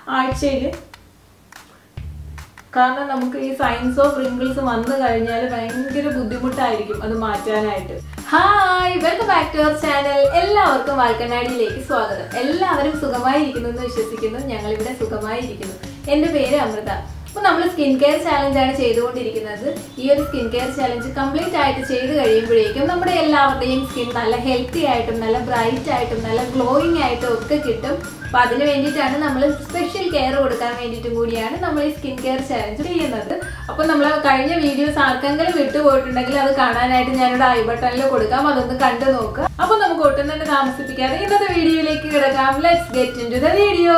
ആഴ്ചയിൽ കാരണം നമുക്ക് ഈ സയൻസ് ഓഫ് റിങ്കിൾസ് വന്നു കഴിഞ്ഞാൽ ഭയങ്കര ബുദ്ധിമുട്ടായിരിക്കും അത് മാറ്റാനായിട്ട് hi welcome back to our channel എല്ലാവർക്കും വാൽക്കണ്ണാടിയിലേക്ക് സ്വാഗതം എല്ലാവരും സുഖമായിരിക്കുന്നു എന്ന് വിശ്വസിക്കുന്നു ഞങ്ങൾ ഇവിടെ സുഖമായിരിക്കുന്നു എൻ്റെ പേര് അമൃത അപ്പോൾ നമ്മൾ സ്കിൻ കെയർ ചാലഞ്ച് ആണ് ചെയ്തുകൊണ്ടിരിക്കുന്നത് ഈ ഒരു സ്കിൻ കെയർ ചാലഞ്ച് കംപ്ലീറ്റ് ആയിട്ട് ചെയ്ത് കഴിയുമ്പോഴേക്കും നമ്മുടെ എല്ലാവരുടെയും സ്കിൻ നല്ല ഹെൽത്തി ആയിട്ടും നല്ല ബ്രൈറ്റ് ആയിട്ടും നല്ല ഗ്ലോയിങ് ആയിട്ടും ഒക്കെ കിട്ടും അപ്പൊ അതിന് വേണ്ടിയിട്ടാണ് നമ്മൾ സ്പെഷ്യൽ കെയർ കൊടുക്കാൻ വേണ്ടിയിട്ടും കൂടിയാണ് നമ്മൾ ഈ സ്കിൻ കെയർ ചാലഞ്ച് ചെയ്യുന്നത് അപ്പൊ നമ്മൾ കഴിഞ്ഞ വീഡിയോസ് ആർക്കെങ്കിലും വിട്ടുപോയിട്ടുണ്ടെങ്കിൽ അത് കാണാനായിട്ട് ഞാനിവിടെ ഐ ബട്ടണിൽ കൊടുക്കാം അതൊന്ന് കണ്ടു നോക്കുക അപ്പൊ നമുക്ക് ഒട്ടും തന്നെ താമസിപ്പിക്കാതെ ഇന്നത്തെ വീഡിയോയിലേക്ക് കിടക്കാം let's get into the video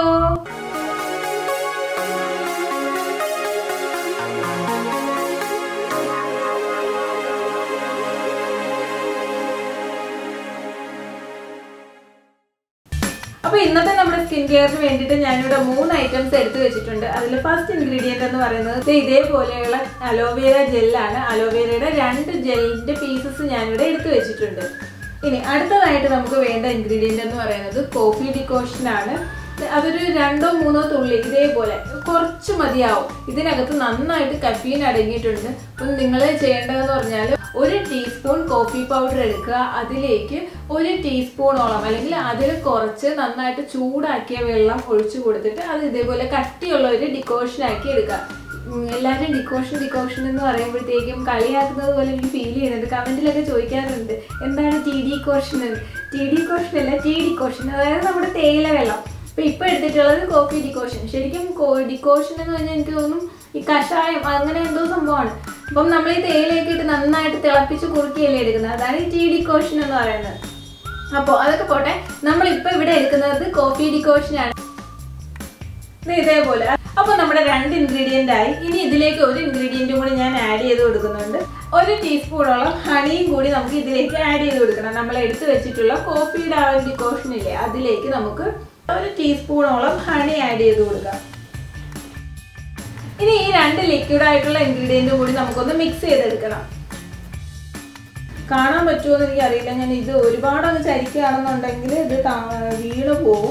അപ്പൊ ഇന്നത്തെ നമ്മുടെ സ്കിൻ കെയറിന് വേണ്ടിയിട്ട് ഞാനിവിടെ മൂന്ന് ഐറ്റംസ് എടുത്തു വെച്ചിട്ടുണ്ട് അതിൽ ഫസ്റ്റ് ഇൻഗ്രീഡിയന്റ് എന്ന് പറയുന്നത് ദേ ഇതേപോലെയുള്ള അലോവേര ജെല്ലാണ് അലോവേരയുടെ രണ്ട് ജെല്ലിന്റെ പീസസ് ഞാനിവിടെ എടുത്തു വെച്ചിട്ടുണ്ട് ഇനി അടുത്തതായിട്ട് നമുക്ക് വേണ്ട ഇൻഗ്രീഡിയന്റ് എന്ന് പറയുന്നത് കോഫി ഡിക്കോഷൻ ആണ് അതൊരു രണ്ടോ മൂന്നോ തുള്ളി ഇതേപോലെ കുറച്ച് മതിയാവും ഇതിനകത്ത് നന്നായിട്ട് കഫീൻ അടങ്ങിയിട്ടുണ്ട് അപ്പം നിങ്ങൾ ചെയ്യേണ്ടതെന്ന് പറഞ്ഞാൽ ഒരു ടീസ്പൂൺ കോഫി പൗഡർ എടുക്കുക അതിലേക്ക് ഒരു ടീസ്പൂണോളം അല്ലെങ്കിൽ അതിൽ കുറച്ച് നന്നായിട്ട് ചൂടാക്കിയ വെള്ളം ഒഴിച്ചു കൊടുത്തിട്ട് അത് ഇതേപോലെ കട്ടിയുള്ള ഒരു ഡിക്കോഷൻ ആക്കി എടുക്കുക ഉം, എല്ലാവരും ഡിക്കോഷൻ ഡിക്കോഷൻ എന്ന് പറയുമ്പോഴത്തേക്കും കളിയാക്കുന്നത് പോലെ എനിക്ക് ഫീൽ ചെയ്യുന്നുണ്ട് കമന്റിലൊക്കെ ചോദിക്കാറുണ്ട് എന്താണ് tea decoction tea decoction അല്ല ടി ഡിക്കോഷൻ അതായത് നമ്മുടെ തേയില വെള്ളം അപ്പൊ ഇപ്പൊ എടുത്തിട്ടുള്ളത് കോഫി ഡിക്കോഷൻ ശരിക്കും ഡിക്കോഷൻ എന്ന് പറഞ്ഞാൽ എനിക്ക് തോന്നും ഈ കഷായം അങ്ങനെ എന്തോ സംഭവമാണ് അപ്പം നമ്മൾ ഈ തേയിലയൊക്കെ ഇട്ട് നന്നായിട്ട് തിളപ്പിച്ച് കുറുക്കിയല്ലേ എടുക്കുന്നത് അതാണ് ഈ ടീ ഡിക്കോഷൻ എന്ന് പറയുന്നത് അപ്പോൾ അതൊക്കെ പോട്ടെ നമ്മൾ ഇപ്പൊ ഇവിടെ എടുക്കുന്നത് കോഫി ഡിക്കോഷൻ ആണ് ഇത് ഇതേപോലെ അപ്പൊ നമ്മുടെ രണ്ട് ഇൻഗ്രീഡിയന്റ് ആയി ഇനി ഇതിലേക്ക് ഒരു ഇൻഗ്രീഡിയന്റും കൂടി ഞാൻ ആഡ് ചെയ്ത് കൊടുക്കുന്നുണ്ട് ഒരു ടീസ്പൂണോളം ഹണിയും കൂടി നമുക്ക് ഇതിലേക്ക് ആഡ് ചെയ്ത് കൊടുക്കണം നമ്മൾ എടുത്തു വെച്ചിട്ടുള്ള കോഫിയുടെ ആ ഒരു ഡിക്കോഷൻ ഇല്ലേ അതിലേക്ക് നമുക്ക് ഒരു ടീസ്പൂണോളം ഹണി ആഡ് ചെയ്ത് കൊടുക്കാം ഇനി ഈ രണ്ട് ലിക്വിഡ് ആയിട്ടുള്ള ഇൻഗ്രീഡിയന്റും കൂടി നമുക്കൊന്ന് മിക്സ് ചെയ്തെടുക്കണം കാണാൻ പറ്റുമോ എന്ന് എനിക്ക് അറിയില്ല ഞാൻ ഇത് ഒരുപാട് അങ്ങ് ചരിക്കുകയാണെന്നുണ്ടെങ്കിൽ ഇത് താ- വീണ് പോവും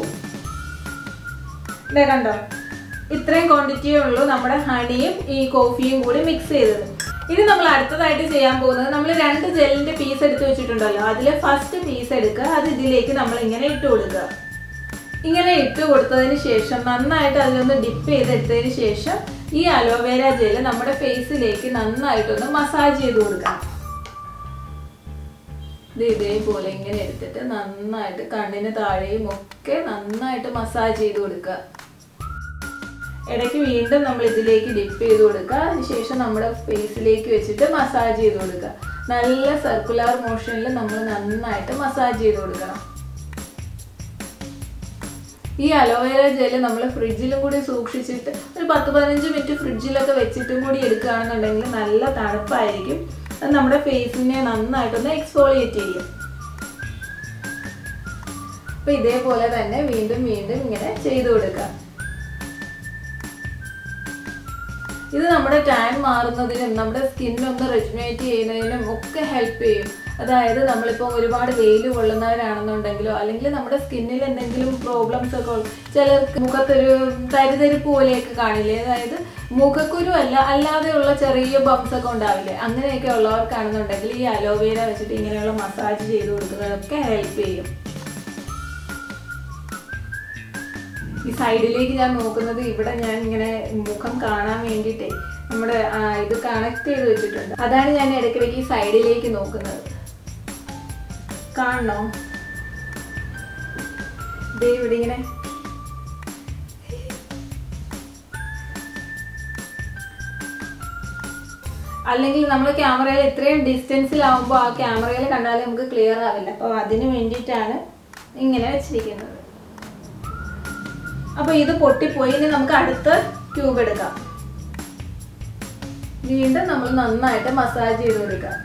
ദേ കണ്ടോ ഇത്രയും ക്വാണ്ടിറ്റിയേ ഉള്ളൂ നമ്മുടെ ഹണിയും ഈ കോഫിയും കൂടി മിക്സ് ചെയ്തത് ഇനി നമ്മൾ അടുത്തതായിട്ട് ചെയ്യാൻ പോകുന്നത് നമ്മൾ രണ്ട് ജെല്ലിന്റെ പീസ് എടുത്ത് വെച്ചിട്ടുണ്ടല്ലോ അതിലെ ഫസ്റ്റ് പീസ് എടുക്കുക അത് ഇതിലേക്ക് നമ്മൾ ഇങ്ങനെ ഇട്ട് കൊടുക്കുക ഇങ്ങനെ ഇട്ട് കൊടുത്തതിന് ശേഷം നന്നായിട്ട് അതിലൊന്ന് ഡിപ്പ് ചെയ്തെടുത്തതിന് ശേഷം ഈ അലോവേര ജെല് നമ്മുടെ ഫേസിലേക്ക് നന്നായിട്ടൊന്ന് മസാജ് ചെയ്ത് കൊടുക്കാം ഇത് ഇതേപോലെ ഇങ്ങനെ എടുത്തിട്ട് നന്നായിട്ട് കണ്ണിന് താഴെയും ഒക്കെ നന്നായിട്ട് മസാജ് ചെയ്ത് കൊടുക്കുക ഇടയ്ക്ക് വീണ്ടും നമ്മൾ ഇതിലേക്ക് ഡിപ്പ് ചെയ്ത് കൊടുക്കുക അതിനുശേഷം നമ്മുടെ ഫേസിലേക്ക് വെച്ചിട്ട് മസാജ് ചെയ്ത് കൊടുക്കുക നല്ല സർക്കുലർ മോഷനിൽ നമ്മൾ നന്നായിട്ട് മസാജ് ചെയ്ത് കൊടുക്കണം ഈ അലോവേര ജെല് നമ്മൾ ഫ്രിഡ്ജിലും കൂടി സൂക്ഷിച്ചിട്ട് ഒരു പത്ത് പതിനഞ്ച് മിനിറ്റ് ഫ്രിഡ്ജിലൊക്കെ വെച്ചിട്ടും കൂടി എടുക്കുകയാണെന്നുണ്ടെങ്കിൽ നല്ല തണുപ്പായിരിക്കും അത് നമ്മുടെ ഫേസിനെ നന്നായിട്ടൊന്ന് എക്സ്ഫോളിയേറ്റ് ചെയ്യും അപ്പൊ ഇതേപോലെ തന്നെ വീണ്ടും വീണ്ടും ഇങ്ങനെ ചെയ്തു കൊടുക്കുക ഇത് നമ്മുടെ ടാൻ മാറുന്നതിനും നമ്മുടെ സ്കിന്നൊന്ന് റെജുനേറ്റ് ചെയ്യുന്നതിനും ഒക്കെ ഹെൽപ്പ് ചെയ്യും അതായത് നമ്മളിപ്പോൾ ഒരുപാട് വെയിൽ കൊള്ളുന്നവരാണെന്നുണ്ടെങ്കിലോ അല്ലെങ്കിൽ നമ്മുടെ സ്കിന്നിൽ എന്തെങ്കിലും പ്രോബ്ലംസ് ഒക്കെ ഉള്ള- ചിലർക്ക് മുഖത്തൊരു തരിതരിപ്പ് പോലെയൊക്കെ കാണില്ലേ അതായത് മുഖക്കുരു അല്ല അല്ലാതെയുള്ള ചെറിയ ബംസ് ഒക്കെ ഉണ്ടാവില്ലേ അങ്ങനെയൊക്കെ ഉള്ളവർക്കാണെന്നുണ്ടെങ്കിൽ ഈ അലോവേര വെച്ചിട്ട് ഇങ്ങനെയുള്ള മസാജ് ചെയ്ത് കൊടുക്കുന്നതൊക്കെ ഹെൽപ്പ് ചെയ്യും ഈ സൈഡിലേക്ക് ഞാൻ നോക്കുന്നത് ഇവിടെ ഞാൻ ഇങ്ങനെ മുഖം കാണാൻ വേണ്ടിയിട്ടേ നമ്മുടെ ആ, ഇത് കണക്ട് ചെയ്ത് വെച്ചിട്ടുണ്ട് അതാണ് ഞാൻ ഇടയ്ക്കിടയ്ക്ക് ഈ സൈഡിലേക്ക് നോക്കുന്നത് കാണണോ ദേ ഇവിടെ ഇങ്ങനെ അല്ലെങ്കിൽ നമ്മൾ ക്യാമറയിൽ ഇത്രയും ഡിസ്റ്റൻസിലാവുമ്പോൾ ആ ക്യാമറയിൽ കണ്ടാൽ നമുക്ക് ക്ലിയർ ആവില്ല അപ്പോൾ അതിന് വേണ്ടിയിട്ടാണ് ഇങ്ങനെ വെച്ചിരിക്കുന്നത് അപ്പൊ ഇത് പൊട്ടിപ്പോയി ഇനി നമുക്ക് അടുത്ത ട്യൂബ് എടുക്കാം വീണ്ടും നമ്മൾ നന്നായിട്ട് മസാജ് ചെയ്ത് കൊടുക്കാം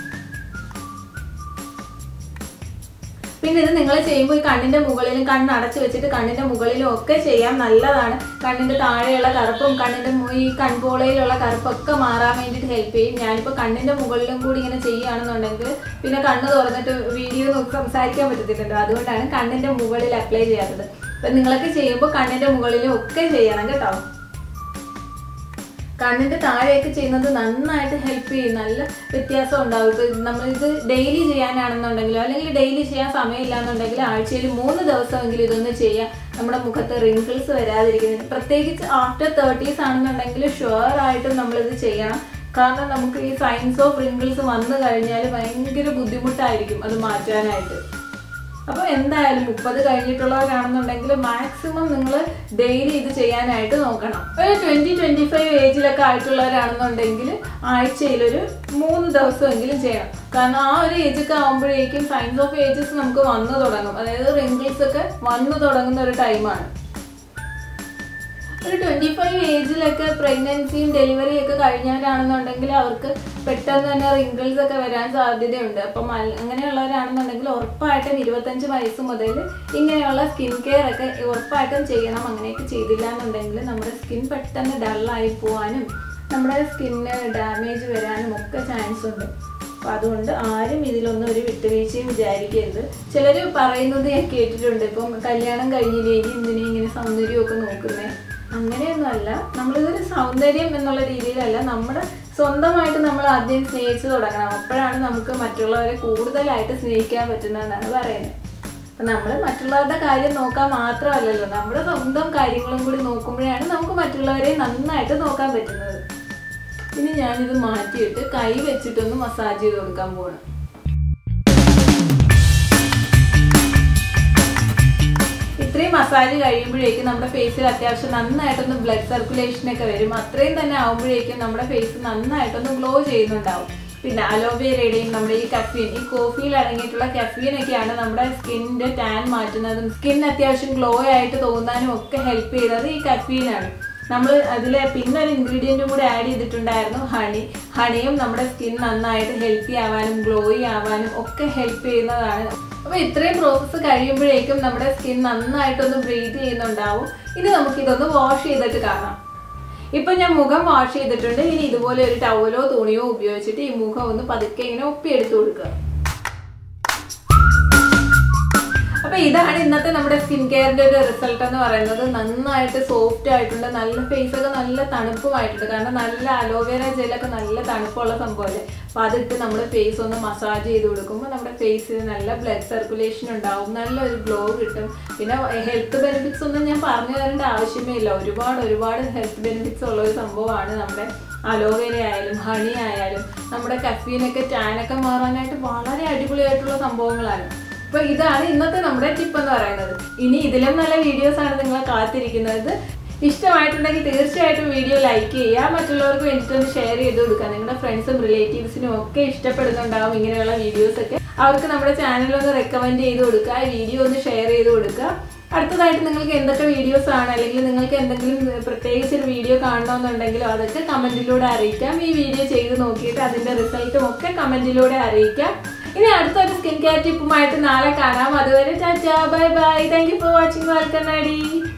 പിന്നെ ഇത് നിങ്ങൾ ചെയ്യുമ്പോൾ ഈ കണ്ണിന്റെ മുകളിലും കണ്ണ് അടച്ചു വെച്ചിട്ട് കണ്ണിന്റെ മുകളിലും ഒക്കെ ചെയ്യാൻ നല്ലതാണ് കണ്ണിന്റെ താഴെയുള്ള കറുപ്പും കണ്ണിന്റെ മു- ഈ കൺപോളയിലുള്ള കറുപ്പൊക്കെ മാറാൻ വേണ്ടിയിട്ട് ഹെൽപ്പ് ചെയ്യും ഞാനിപ്പോൾ കണ്ണിന്റെ മുകളിലും കൂടി ഇങ്ങനെ ചെയ്യുകയാണെന്നുണ്ടെങ്കിൽ പിന്നെ കണ്ണ് തുറന്നിട്ട് വീഡിയോ നോക്കി സംസാരിക്കാൻ പറ്റത്തില്ലല്ലോ അതുകൊണ്ടാണ് കണ്ണിന്റെ മുകളിൽ അപ്ലൈ ചെയ്യാത്തത് അപ്പൊ നിങ്ങളൊക്കെ ചെയ്യുമ്പോൾ കണ്ണിന്റെ മുകളിലും ഒക്കെ ചെയ്യണം കേട്ടോ കണ്ണിന്റെ താഴെയൊക്കെ ചെയ്യുന്നത് നന്നായിട്ട് ഹെൽപ്പ് ചെയ്യും നല്ല വ്യത്യാസം ഉണ്ടാവും ഇപ്പൊ നമ്മളിത് ഡെയിലി ചെയ്യാനാണെന്നുണ്ടെങ്കിലോ അല്ലെങ്കിൽ ഡെയിലി ചെയ്യാൻ സമയമില്ല എന്നുണ്ടെങ്കിൽ ആഴ്ചയിൽ മൂന്ന് ദിവസമെങ്കിലും ഇതൊന്ന് ചെയ്യാം നമ്മുടെ മുഖത്ത് റിങ്കിൾസ് വരാതിരിക്കുന്നതിന് പ്രത്യേകിച്ച് ആഫ്റ്റർ തേർട്ടീസ് ആണെന്നുണ്ടെങ്കിൽ ഷുവർ ആയിട്ടും നമ്മളിത് ചെയ്യണം കാരണം നമുക്ക് ഈ സൈൻസ് ഓഫ് റിങ്കിൾസ് വന്നു കഴിഞ്ഞാൽ ഭയങ്കര ബുദ്ധിമുട്ടായിരിക്കും അത് മാറ്റാനായിട്ട് അപ്പോൾ എന്തായാലും മുപ്പത് കഴിഞ്ഞിട്ടുള്ളവരാണെന്നുണ്ടെങ്കിൽ മാക്സിമം നിങ്ങൾ ഡെയിലി ഇത് ചെയ്യാനായിട്ട് നോക്കണം ഒരു ട്വന്റി ട്വന്റി ഫൈവ് ഏജിലൊക്കെ ആയിട്ടുള്ളവരാണെന്നുണ്ടെങ്കിൽ ആഴ്ചയിൽ ഒരു മൂന്ന് ദിവസമെങ്കിലും ചെയ്യണം കാരണം ആ ഒരു ഏജൊക്കെ ആകുമ്പോഴേക്കും സയൻസ് ഓഫ് ഏജസ് നമുക്ക് വന്നു തുടങ്ങും അതായത് റിങ്കിൾസ് ഒക്കെ വന്നു തുടങ്ങുന്ന ഒരു ടൈമാണ് ഒരു ട്വന്റി ഫൈവ് ഏജിലൊക്കെ പ്രഗ്നൻസിയും ഡെലിവറിയും ഒക്കെ കഴിഞ്ഞവരാണെന്നുണ്ടെങ്കിൽ അവർക്ക് പെട്ടെന്ന് തന്നെ റിങ്കിൾസ് ഒക്കെ വരാൻ സാധ്യതയുണ്ട് അപ്പം അൽ- അങ്ങനെയുള്ളവരാണെന്നുണ്ടെങ്കിൽ ഉറപ്പായിട്ടും ഇരുപത്തഞ്ച് വയസ്സ് മുതൽ ഇങ്ങനെയുള്ള സ്കിൻ കെയർ ഒക്കെ ഉറപ്പായിട്ടും ചെയ്യണം അങ്ങനെയൊക്കെ ചെയ്തില്ല എന്നുണ്ടെങ്കിൽ നമ്മുടെ സ്കിൻ പെട്ടെന്ന് ഡള്ളായി പോവാനും നമ്മുടെ സ്കിന്നിന് ഡാമേജ് വരാനും ഒക്കെ ചാൻസ് ഉണ്ട് അപ്പൊ അതുകൊണ്ട് ആരും ഇതിലൊന്നും ഒരു വിട്ടുവീഴ്ചയും വിചാരിക്കരുത് ചിലർ പറയുന്നത് ഞാൻ കേട്ടിട്ടുണ്ട് ഇപ്പം കല്യാണം കഴിഞ്ഞില്ലേ ഇനി എന്തിനാ ഇങ്ങനെ സൗന്ദര്യമൊക്കെ നോക്കുന്നേ അങ്ങനെയൊന്നുമല്ല നമ്മളിതൊരു സൗന്ദര്യം എന്നുള്ള രീതിയിലല്ല നമ്മുടെ സ്വന്തമായിട്ട് നമ്മൾ ആദ്യം സ്നേഹിച്ചു തുടങ്ങണം അപ്പോഴാണ് നമുക്ക് മറ്റുള്ളവരെ കൂടുതലായിട്ട് സ്നേഹിക്കാൻ പറ്റുന്നതെന്നാണ് പറയുന്നത് അപ്പൊ നമ്മൾ മറ്റുള്ളവരുടെ കാര്യം നോക്കാൻ മാത്രമല്ലല്ലോ നമ്മുടെ സ്വന്തം കാര്യങ്ങളും കൂടി നോക്കുമ്പോഴാണ് നമുക്ക് മറ്റുള്ളവരെ നന്നായിട്ട് നോക്കാൻ പറ്റുന്നത് ഇനി ഞാനിത് മാറ്റിയിട്ട് കൈ വെച്ചിട്ടൊന്ന് മസാജ് ചെയ്ത് കൊടുക്കാൻ പോകണം ഇത്രയും മസാജ് കഴിയുമ്പോഴേക്കും നമ്മുടെ ഫേസിൽ അത്യാവശ്യം നന്നായിട്ടൊന്ന് ബ്ലഡ് സർക്കുലേഷൻ ഒക്കെ വരും അത്രയും തന്നെ ആകുമ്പോഴേക്കും നമ്മുടെ ഫേസ് നന്നായിട്ടൊന്ന് ഗ്ലോ ചെയ്യുന്നുണ്ടാവും പിന്നെ അലോവേരയുടെയും നമ്മുടെ ഈ കഫീൻ ഈ കോഫിയിൽ അടങ്ങിയിട്ടുള്ള കഫീൻ ഒക്കെയാണ് നമ്മുടെ സ്കിന്നിന്റെ ടാൻ മാറ്റുന്നതും സ്കിൻ അത്യാവശ്യം ഗ്ലോ ആയിട്ട് തോന്നാനും ഒക്കെ ഹെൽപ്പ് ചെയ്യുന്നത് ഈ കഫീനാണ് നമ്മൾ അതിൽ പിന്നെ ഒരു ഇൻഗ്രീഡിയൻറ്റും കൂടെ ആഡ് ചെയ്തിട്ടുണ്ടായിരുന്നു ഹണി ഹണിയും നമ്മുടെ സ്കിൻ നന്നായിട്ട് ഹെൽത്തി ആവാനും ഗ്ലോയി ആവാനും ഒക്കെ ഹെൽപ്പ് ചെയ്യുന്നതാണ് അപ്പൊ ഇത്രയും പ്രോസസ്സ് കഴിയുമ്പോഴേക്കും നമ്മുടെ സ്കിൻ നന്നായിട്ടൊന്ന് ബ്രീത്ത് ചെയ്യുന്നുണ്ടാവും ഇനി നമുക്ക് ഇതൊന്ന് വാഷ് ചെയ്തിട്ട് കാണാം ഇപ്പൊ ഞാൻ മുഖം വാഷ് ചെയ്തിട്ടുണ്ട് ഇനി ഇതുപോലെ ഒരു ടവലോ തുണിയോ ഉപയോഗിച്ചിട്ട് ഈ മുഖം ഒന്ന് പതുക്കെ ഇങ്ങനെ ഒപ്പിയെടുത്ത് കൊടുക്കുക അപ്പൊ ഇതാണ് ഇന്നത്തെ നമ്മുടെ സ്കിൻ കെയറിന്റെ ഒരു റിസൾട്ട് എന്ന് പറയുന്നത് നന്നായിട്ട് സോഫ്റ്റ് ആയിട്ടുണ്ട് നല്ല ഫേസ് ഒക്കെ നല്ല തണുപ്പുമായിട്ടുണ്ട് കാരണം നല്ല അലോവേര ജെല്ലൊക്കെ നല്ല തണുപ്പുള്ള സംഭവമല്ലേ അപ്പൊ അതിട്ട് നമ്മൾ ഫേസ് ഒന്ന് മസാജ് ചെയ്ത് കൊടുക്കുമ്പോൾ നമ്മുടെ ഫേസിൽ നല്ല ബ്ലഡ് സർക്കുലേഷൻ ഉണ്ടാവും നല്ലൊരു ഗ്ലോ കിട്ടും പിന്നെ ഹെൽത്ത് ബെനിഫിറ്റ്സ് ഒന്നും ഞാൻ പറഞ്ഞു തരേണ്ട ആവശ്യമേ ഇല്ല ഒരുപാട് ഒരുപാട് ഹെൽത്ത് ബെനിഫിറ്റ്സ് ഉള്ള ഒരു സംഭവമാണ് നമ്മുടെ അലോവേര ആയാലും ഹണി ആയാലും നമ്മുടെ കഫീനൊക്കെ ടാനൊക്കെ മാറാനായിട്ട് വളരെ അടിപൊളിയായിട്ടുള്ള സംഭവങ്ങളാണ് അപ്പൊ ഇതാണ് ഇന്നത്തെ നമ്മുടെ ടിപ്പ് എന്ന് പറയുന്നത് ഇനി ഇതിലും നല്ല വീഡിയോസ് ആണ് നിങ്ങളെ കാത്തിരിക്കുന്നത് ഇഷ്ടമായിട്ടുണ്ടെങ്കിൽ തീർച്ചയായിട്ടും വീഡിയോ ലൈക്ക് ചെയ്യുക മറ്റുള്ളവർക്ക് വേണ്ടിയിട്ടൊന്ന് ഷെയർ ചെയ്ത് കൊടുക്കുക നിങ്ങളുടെ ഫ്രണ്ട്സും റിലേറ്റീവ്സിനും ഒക്കെ ഇഷ്ടപ്പെടുന്നുണ്ടാവും ഇങ്ങനെയുള്ള വീഡിയോസ് ഒക്കെ അവർക്ക് നമ്മുടെ ചാനൽ ഒന്ന് റെക്കമെൻഡ് ചെയ്ത് കൊടുക്കുക ഈ വീഡിയോ ഒന്ന് ഷെയർ ചെയ്ത് കൊടുക്കുക അടുത്തതായിട്ട് നിങ്ങൾക്ക് എന്തൊക്കെ വീഡിയോസ് ആണ് അല്ലെങ്കിൽ നിങ്ങൾക്ക് എന്തെങ്കിലും പ്രത്യേകിച്ച് ഒരു വീഡിയോ കാണണമെന്നുണ്ടെങ്കിലോ അതൊക്കെ കമന്റിലൂടെ അറിയിക്കാം ഈ വീഡിയോ ചെയ്ത് നോക്കിയിട്ട് അതിന്റെ റിസൾട്ടും ഒക്കെ കമന്റിലൂടെ അറിയിക്കാം ഇനി അടുത്തൊരു സ്കിൻ കെയർ ടിപ്പുമായിട്ട് നാളെ കാണാം അതുവരെ tata bye bye thank you for watching വാൽക്കണ്ണാടി